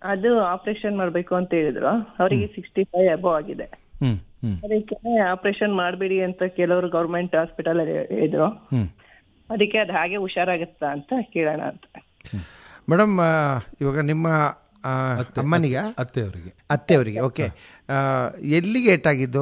ಅದು ಆಪರೇಷನ್ ಮಾಡ್ಬೇಕು ಅಂತ ಹೇಳಿದ್ರು ಅವರಿಗೆ ಸಿಕ್ಸ್ಟಿ ಫೈವ್ ಅಬೋ ಆಗಿದೆ ಹ್ಮ್ ಹ್ಮ್ ಅದಕ್ಕೆ ಆಪರೇಷನ್ ಮಾಡಬೇಡಿ ಅಂತ ಕೆಲವರು ಗೌರ್ಮೆಂಟ್ ಹಾಸ್ಪಿಟಲ್ ಹೇಳಿದ್ರು ಹ್ಮ್ ಅದಕ್ಕೆ ಅದು ಹಾಗೆ ಹುಷಾರಾಗುತ್ತಾ ಅಂತ ಕೇಳೋಣ ಅಂತ ಮೇಡಮ್ ಆ, ಇವಾಗ ನಿಮ್ಮ ಆ, ಅಮ್ಮನಿಗ ಅತ್ತೆ ಅವರಿಗೆ ಅತ್ತೆಯವರಿಗೆ ಓಕೆ ಎಲ್ಲಿಗೆ ಏಟಾಗಿದ್ದು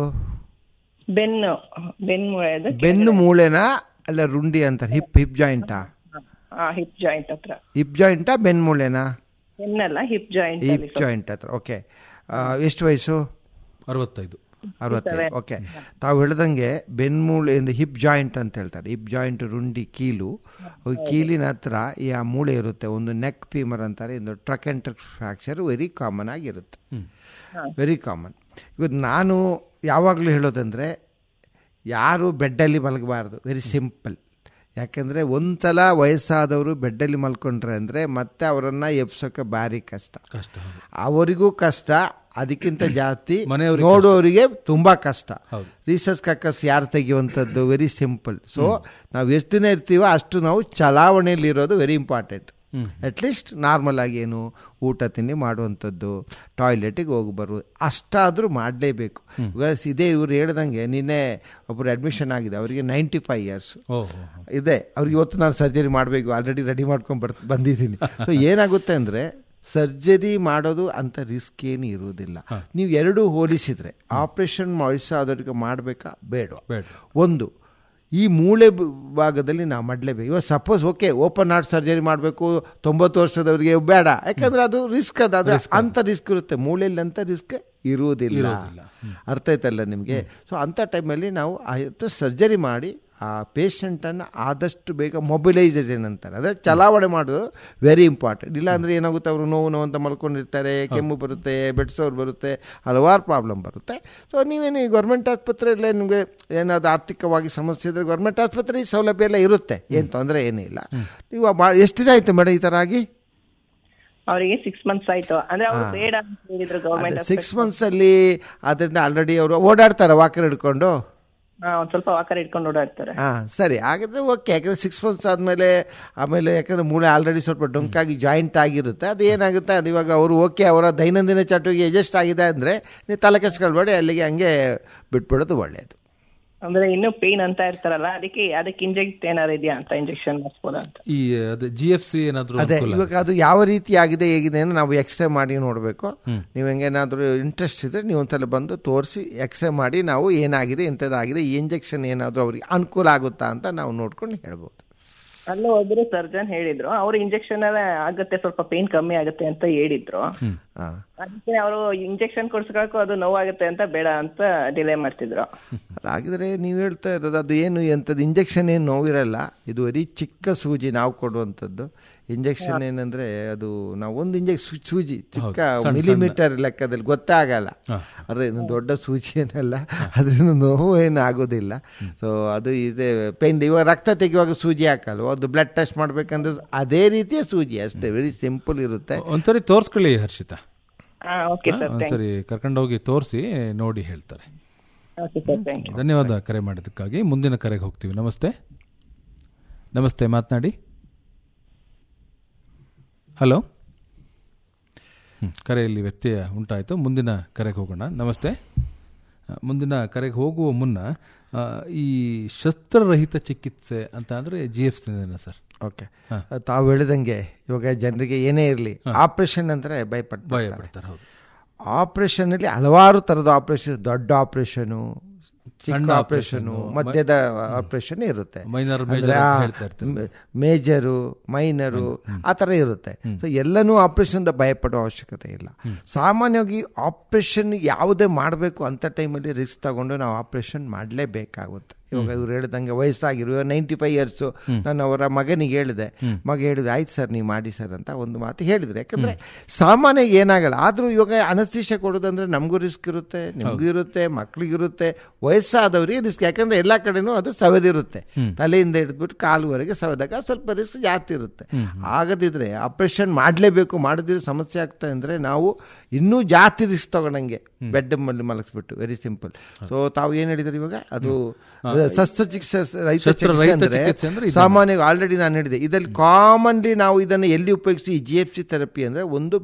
ಬೆನ್ನು ಬೆನ್ನು ಮೂಳೆದು ಬೆನ್ನು ಮೂಳೆನಾ ಅಲ್ಲ ರುಂಡಿ ಅಂತ ಹಿಪ್ ಹಿಪ್ ಜಾಯಿಂಟಾ ಹಿಪ್ ಜಾಯಿಂಟ್ ಹತ್ರ ಹಿಪ್ ಜಾಯಿಂಟಾ ಬೆನ್ನು ಮೂಳೆನಾ ಬೆನ್ನಲ್ಲ ಹಿಪ್ ಜಾಯಿಂಟ್ ಹಿಪ್ ಜಾಯಿಂಟ್ ಹತ್ರ ಓಕೆ ಎಷ್ಟು ವಯಸ್ಸು ಅರವತ್ತೈದು ಅರವತ್ತೈದು ಓಕೆ ತಾವು ಹೇಳ್ದಂಗೆ ಬೆನ್ಮೂಳೆಯಿಂದ ಹಿಪ್ ಜಾಯಿಂಟ್ ಅಂತ ಹೇಳ್ತಾರೆ ಹಿಪ್ ಜಾಯಿಂಟ್ ರುಂಡಿ ಕೀಲು ಈ ಕೀಲಿನ ಹತ್ರ ಈ ಆ ಮೂಳೆ ಇರುತ್ತೆ ಒಂದು ನೆಕ್ ಫೀಮರ್ ಅಂತಾರೆ ಒಂದು truck and truck fracture very common ಆಗಿರುತ್ತೆ ವೆರಿ ಕಾಮನ್ ಇವತ್ತು ನಾನು ಯಾವಾಗಲೂ ಹೇಳೋದಂದರೆ ಯಾರು ಬೆಡ್ಡಲ್ಲಿ ಮಲಗಬಾರ್ದು ವೆರಿ ಸಿಂಪಲ್ ಯಾಕೆಂದರೆ ಒಂದ್ಸಲ ವಯಸ್ಸಾದವರು ಬೆಡ್ಡಲ್ಲಿ ಮಲ್ಕೊಂಡ್ರೆ ಅಂದರೆ ಮತ್ತೆ ಅವರನ್ನು ಎಬ್ಸೋಕೆ ಭಾರಿ ಕಷ್ಟ ಕಷ್ಟ ಹೌದು. ಅವರಿಗೂ ಕಷ್ಟ ಅದಕ್ಕಿಂತ ಜಾಸ್ತಿ ಮನೆಯವ್ರಿಗೆ ನೋಡೋರಿಗೆ ತುಂಬಾ ಕಷ್ಟ ಹೌದು. ರೀಸಸ್ ಕಕ್ಕಸ್ ಯಾರು ತೆಗೆಯುವಂಥದ್ದು ವೆರಿ ಸಿಂಪಲ್ ಸೊ ನಾವು ಎಷ್ಟು ದಿನ ಇರ್ತೀವೋ ಅಷ್ಟು ನಾವು ಚಲಾವಣೆಯಲ್ಲಿ ಇರೋದು ವೆರಿ ಇಂಪಾರ್ಟೆಂಟ್ ಅಟ್ಲೀಸ್ಟ್ ನಾರ್ಮಲ್ ಆಗಿ ಏನು ಊಟ ತಿಂಡಿ ಮಾಡುವಂಥದ್ದು ಟಾಯ್ಲೆಟಿಗೆ ಹೋಗಿ ಬರುವುದು ಅಷ್ಟಾದರೂ ಮಾಡಲೇಬೇಕು ಇವಾಗ ಇದೇ ಇವ್ರು ಹೇಳ್ದಂಗೆ ನಿನ್ನೆ ಒಬ್ಬರು ಅಡ್ಮಿಷನ್ ಆಗಿದೆ ಅವರಿಗೆ ನೈಂಟಿ ಫೈವ್ ಇಯರ್ಸ್ ಓ ಹೋ, ಹೋ. ಇದೆ ಅವ್ರಿಗೆ ಇವತ್ತು ನಾನು ಸರ್ಜರಿ ಮಾಡಬೇಕು ಆಲ್ರೆಡಿ ರೆಡಿ ಮಾಡ್ಕೊಂಡು ಬರ್ ಬಂದಿದ್ದೀನಿ ಸೊ ಏನಾಗುತ್ತೆ ಅಂದರೆ ಸರ್ಜರಿ ಮಾಡೋದು ಅಂತ ರಿಸ್ಕ್ ಏನು ಇರುವುದಿಲ್ಲ ನೀವು ಎರಡು ಹೋಲಿಸಿದ್ರೆ ಆಪರೇಷನ್ ವಯಸ್ಸಾದವರಿಗೆ ಮಾಡಬೇಕಾ ಬೇಡ ಬೇಡ ಒಂದು ಈ ಮೂಳೆ ಬ- ಭಾಗದಲ್ಲಿ ನಾವು ಮಾಡಲೇಬೇಕು ಇವಾಗ suppose okay open heart surgery ಮಾಡಬೇಕು ತೊಂಬತ್ತು ವರ್ಷದವರಿಗೆ ಬೇಡ ಯಾಕಂದ್ರೆ ಅದು ರಿಸ್ಕ್ ಅದು ಅದು ಅಂತ ರಿಸ್ಕ್ ಇರುತ್ತೆ ಮೂಳೆಯಲ್ಲಿ ಅಂತ ರಿಸ್ಕ್ ಇರುವುದಿಲ್ಲ ಅರ್ಥ ಆಯ್ತಲ್ಲ ನಿಮಗೆ ಸೊ ಅಂಥ ಟೈಮಲ್ಲಿ ನಾವು ಆಯ್ತು ಸರ್ಜರಿ ಮಾಡಿ ಆ ಪೇಷಂಟನ್ನು ಆದಷ್ಟು ಬೇಗ ಮೊಬಿಲೈಸೇಷನ್ ಅಂತಾರೆ ಅಂದರೆ ಚಲಾವಣೆ ಮಾಡೋದು ವೆರಿ ಇಂಪಾರ್ಟೆಂಟ್ ಇಲ್ಲ ಅಂದರೆ ಏನಾಗುತ್ತೆ ಅವರು ನೋವು ನೋವು ಅಂತ ಮಲ್ಕೊಂಡಿರ್ತಾರೆ ಕೆಮ್ಮು ಬರುತ್ತೆ ಬೆಡ್ಸೋರು ಬರುತ್ತೆ ಹಲವಾರು ಪ್ರಾಬ್ಲಮ್ ಬರುತ್ತೆ ಸೊ ನೀವೇನು ಗೌರ್ಮೆಂಟ್ ಆಸ್ಪತ್ರೆಯಲ್ಲೇ ನಿಮಗೆ ಏನಾದ್ರು ಆರ್ಥಿಕವಾಗಿ ಸಮಸ್ಯೆ ಇದ್ದರೆ ಗೌರ್ಮೆಂಟ್ ಆಸ್ಪತ್ರೆ ಈ ಸೌಲಭ್ಯ ಎಲ್ಲ ಇರುತ್ತೆ ಏನು ತೊಂದರೆ ಏನಿಲ್ಲ ನೀವು ಬಾ ಎಷ್ಟು ದಿನ ಆಯ್ತು ಮೇಡಮ್ ಈ ಥರ ಆಗಿ ಅವರಿಗೆ ಸಿಕ್ಸ್ ಮಂತ್ಸ್ ಆಯ್ತು ಅಂದ್ರೆ ಅವ್ರು ಬೇಡ ಅಂತ ಹೇಳಿದ್ರು ಗೌರ್ಮೆಂಟ್ ಸಿಕ್ಸ್ ಮಂತ್ಸಲ್ಲಿ ಅದರಿಂದ ಆಲ್ರೆಡಿ ಅವರು ಓಡಾಡ್ತಾರೆ ವಾಕರ್ ಹಿಡ್ಕೊಂಡು ಒಂದ್ ಸ್ವಲ್ಪ ವಾಕರ್ ಇಟ್ಕೊಂಡು ಓಡಾಡ್ತಾರೆ ಹಾಂ ಸರಿ ಹಾಗಾದ್ರೆ ಓಕೆ ಯಾಕಂದರೆ ಸಿಕ್ಸ್ ಮಂತ್ಸ್ ಆದಮೇಲೆ ಆಮೇಲೆ ಯಾಕಂದರೆ ಮೂಳೆ ಆಲ್ರೆಡಿ ಸ್ವಲ್ಪ ಡೊಂಕಾಗಿ ಜಾಯಿಂಟ್ ಆಗಿರುತ್ತೆ ಅದು ಏನಾಗುತ್ತೆ ಅದು ಇವಾಗ ಅವರು ಓಕೆ ಅವರ ದೈನಂದಿನ ಚಟುವಟಿಕೆ ಅಡ್ಜಸ್ಟ್ ಆಗಿದೆ ಅಂದರೆ ನೀವು ತಲೆ ಕೆಸ್ಕೊಳ್ಬೇಡಿ ಅಲ್ಲಿಗೆ ಹಂಗೆ ಬಿಟ್ಬಿಡೋದು ಒಳ್ಳೆಯದು ಅಂದ್ರೆ ಇನ್ನೂ ಪೇನ್ ಅಂತ ಇರ್ತಾರಲ್ಲ ಅದಕ್ಕೆ ಅದಕ್ಕೆ ಇಂಜೆಕ್ಟ್ ಏನಾರು ಇದೆಯಾ ಅಂತ ಇಂಜೆಕ್ಷನ್ ಮಾಡಿಸ್ಬೋದಾ ಅಂತ ಈ ಅದೇ ಜಿ ಎಫ್ ಸಿ ಏನಾದ್ರು ಅದೇ ಅನುಕೂಲ ಇವಾಗ ಅದು ಯಾವ ರೀತಿ ಆಗಿದೆ ಹೇಗಿದೆ ಅಂತ ನಾವು ಎಕ್ಸ್ರೇ ಮಾಡಿ ನೋಡಬೇಕು ನೀವು ಹೆಂಗೇನಾದರೂ ಇಂಟ್ರೆಸ್ಟ್ ಇದ್ದರೆ ನೀವು ಒಂದ್ಸಲ ಬಂದು ತೋರಿಸಿ ಎಕ್ಸ್ರೇ ಮಾಡಿ ನಾವು ಏನಾಗಿದೆ ಎಂಥದ್ದಾಗಿದೆ ಈ ಇಂಜೆಕ್ಷನ್ ಏನಾದರೂ ಅವ್ರಿಗೆ ಅನುಕೂಲ ಆಗುತ್ತಾ ಅಂತ ನಾವು ನೋಡ್ಕೊಂಡು ಹೇಳ್ಬೋದು ಅಲ್ಲೂ ಒಬ್ರು ಸರ್ಜನ್ ಹೇಳಿದ್ರು ಅವ್ರು ಇಂಜೆಕ್ಷನ್ ಆಗುತ್ತೆ ಸ್ವಲ್ಪ ಪೇನ್ ಕಮ್ಮಿ ಆಗುತ್ತೆ ಅಂತ ಹೇಳಿದ್ರು ಹಾಂ ಅದಕ್ಕೆ ಅವರು ಇಂಜೆಕ್ಷನ್ ಕೊಡ್ಸ್ಕೊಳಕ್ಕೂ ಅದು ನೋವಾಗುತ್ತೆ ಅಂತ ಬೇಡ ಅಂತ ಡಿಲೇ ಮಾಡ್ತಿದ್ರು ಹಾಗಿದ್ರೆ ನೀವು ಹೇಳ್ತಾ ಇರೋದು ಅದು ಏನು ಎಂಥದ್ದು ಇಂಜೆಕ್ಷನ್ ಏನು ನೋವಿರಲ್ಲ ಇದು ಬರೀ ಚಿಕ್ಕ ಸೂಜಿ ನಾವು ಕೊಡುವಂಥದ್ದು ಇಂಜೆಕ್ಷನ್ ಏನಂದ್ರೆ ಅದು ನಾವು ಒಂದು ಇಂಜೆಕ್ಷ ಸೂಜಿ ಚಿಕ್ಕ ಮಿಲಿಮೀಟರ್ ಲೆಕ್ಕದಲ್ಲಿ ಗೊತ್ತೇ ಆಗಲ್ಲ ಅದೇ ಇದು ದೊಡ್ಡ ಸೂಜಿ ಏನಲ್ಲ ಅದರಿಂದ ನೋವು ಏನು ಆಗೋದಿಲ್ಲ ಸೊ ಅದು ಇದೆ ಪೇನ್ ಇವಾಗ ರಕ್ತ ತೆಗೆಯುವಾಗ ಸೂಜಿ ಹಾಕಲ್ವ ಅದು ಬ್ಲಡ್ ಟೆಸ್ಟ್ ಮಾಡ್ಬೇಕಂದ್ರೆ ಅದೇ ರೀತಿಯ ಸೂಜಿ ಅಷ್ಟೇ ವೆರಿ ಸಿಂಪಲ್ ಇರುತ್ತೆ ಒಂದ್ಸರಿ ತೋರ್ಸ್ಕೊಳ್ಳಿ ಹರ್ಷಿತಾ ಹಾ ಓಕೆ ಸರ್ ಒಂದ್ಸರಿ ಕರ್ಕೊಂಡೋಗಿ ತೋರಿಸಿ ನೋಡಿ ಹೇಳ್ತಾರೆ ಓಕೆ ಸರ್ ಥ್ಯಾಂಕ್ ಯು ಧನ್ಯವಾದ ಕರೆ ಮಾಡಿದ್ದಕ್ಕಾಗಿ ಮುಂದಿನ ಕರೆಗೆ ಹೋಗ್ತೀವಿ ನಮಸ್ತೆ ನಮಸ್ತೆ ಮಾತನಾಡಿ ಹಲೋ ಹ್ಮ್, ಕರೆಯಲ್ಲಿ ವ್ಯತ್ಯಯ ಉಂಟಾಯಿತು ಮುಂದಿನ ಕರೆಗೆ ಹೋಗೋಣ ನಮಸ್ತೆ ಆ, ಮುಂದಿನ ಕರೆಗೆ ಹೋಗುವ ಮುನ್ನ ಆ, ಈ ಶಸ್ತ್ರರಹಿತ ಚಿಕಿತ್ಸೆ ಅಂತ ಅಂದರೆ ಜಿ ಎಫ್ ಸರ್ ಓಕೆ ತಾವು ಹೇಳಿದಂಗೆ ಇವಾಗ ಜನರಿಗೆ ಏನೇ ಇರಲಿ ಆಪರೇಷನ್ ಅಂದರೆ ಭಯಪಟ್ಟು ಭಯ ಪಡ್ತಾರೆ ಹೌದು ಆಪರೇಷನ್ ಅಲ್ಲಿ ಹಲವಾರು ತರದ ಆಪರೇಷನ್ ದೊಡ್ಡ ಆಪರೇಷನು ಚಿಕ್ಕ ಆಪರೇಷನ್ ಮಧ್ಯದ ಆಪರೇಷನ್ ಇರುತ್ತೆ Minor, ಅಂದ್ರೆ major ಆ ಅಂತ ಹೇಳ್ತಾ ಇರ್ತಾರೆ. ಮೆ- ಮೇಜರು ಮೈನರು ಆ ಥರ ಇರುತ್ತೆ ಸೊ ಎಲ್ಲನೂ ಆಪರೇಷನ್ ಭಯಪಡೋ ಅವಶ್ಯಕತೆ ಇಲ್ಲ ಸಾಮಾನ್ಯವಾಗಿ ಆಪರೇಷನ್ ಯಾವುದೇ ಮಾಡಬೇಕು ಅಂತ ಟೈಮಲ್ಲಿ ರಿಸ್ಕ್ ತಗೊಂಡು ನಾವು ಆಪರೇಷನ್ ಮಾಡಲೇಬೇಕಾಗುತ್ತೆ ಇವಾಗ ಇವ್ರು ಹೇಳ್ದಂಗೆ ವಯಸ್ಸಾಗಿರುವ ನೈಂಟಿ ಫೈವ್ ಇಯರ್ಸು ನಾನು ಅವರ ಮಗನಿಗೆ ಹೇಳಿದೆ ಮಗ ಹೇಳಿದೆ ಆಯ್ತು ಸರ್ ನೀವು ಮಾಡಿ ಸರ್ ಅಂತ ಒಂದು ಮಾತು ಹೇಳಿದ್ರು ಯಾಕಂದ್ರೆ ಸಾಮಾನ್ಯ ಏನಾಗಲ್ಲ ಆದರೂ ಇವಾಗ ಅನಸ್ತೀಶ ಕೊಡೋದಂದ್ರೆ ನಮಗೂ ರಿಸ್ಕ್ ಇರುತ್ತೆ ನಿಮಗೂ ಇರುತ್ತೆ ಮಕ್ಳಿಗಿರುತ್ತೆ ವಯಸ್ಸಾದವರಿಗೆ ರಿಸ್ಕ್ ಯಾಕಂದ್ರೆ ಎಲ್ಲ ಕಡೆನೂ ಅದು ಸವೆದಿರುತ್ತೆ ತಲೆಯಿಂದ ಹಿಡಿದ್ಬಿಟ್ಟು ಕಾಲುವರೆಗೆ ಸವೆದಾಗ ಸ್ವಲ್ಪ ರಿಸ್ಕ್ ಜಾಸ್ತಿ ಇರುತ್ತೆ ಆಗದಿದ್ರೆ ಆಪರೇಷನ್ ಮಾಡಲೇಬೇಕು ಮಾಡಿದ್ರೆ ಸಮಸ್ಯೆ ಆಗ್ತಾ ಅಂದ್ರೆ ನಾವು ಇನ್ನೂ ಜಾಸ್ತಿ ರಿಸ್ಕ್ ತಗೊಂಡಂಗೆ ಬೆಡ್ ಮೇಲೆ ಮಲಗಿಸ್ಬಿಟ್ಟು ವೆರಿ ಸಿಂಪಲ್ ಸೊ ತಾವು ಏನ್ ಹೇಳಿದ್ರಿ ಇವಾಗ ಅದು ಶಸ್ತ್ರಚಿಕಿತ್ಸೆ ರಹಿತ ಶಸ್ತ್ರರಹಿತ ಚಿಕಿತ್ಸೆ ಚಿಕಿತ್ಸೆ ಅಂದ್ರೆ ಅಂದ್ರೆ ಇದನ್ನ- ಸಾಮಾನ್ಯ ಆಲ್ರೆಡಿ ನಾನು ಹೇಳಿದೆ ಇದರಲ್ಲಿ ಕಾಮನ್ಲಿ ನಾವು ಇದನ್ನು ಎಲ್ಲಿ ಉಪಯೋಗಿಸಿ ಜಿ ಎಫ್ ಸಿ ಥೆರಪಿ ಅಂದ್ರೆ ಒಂದು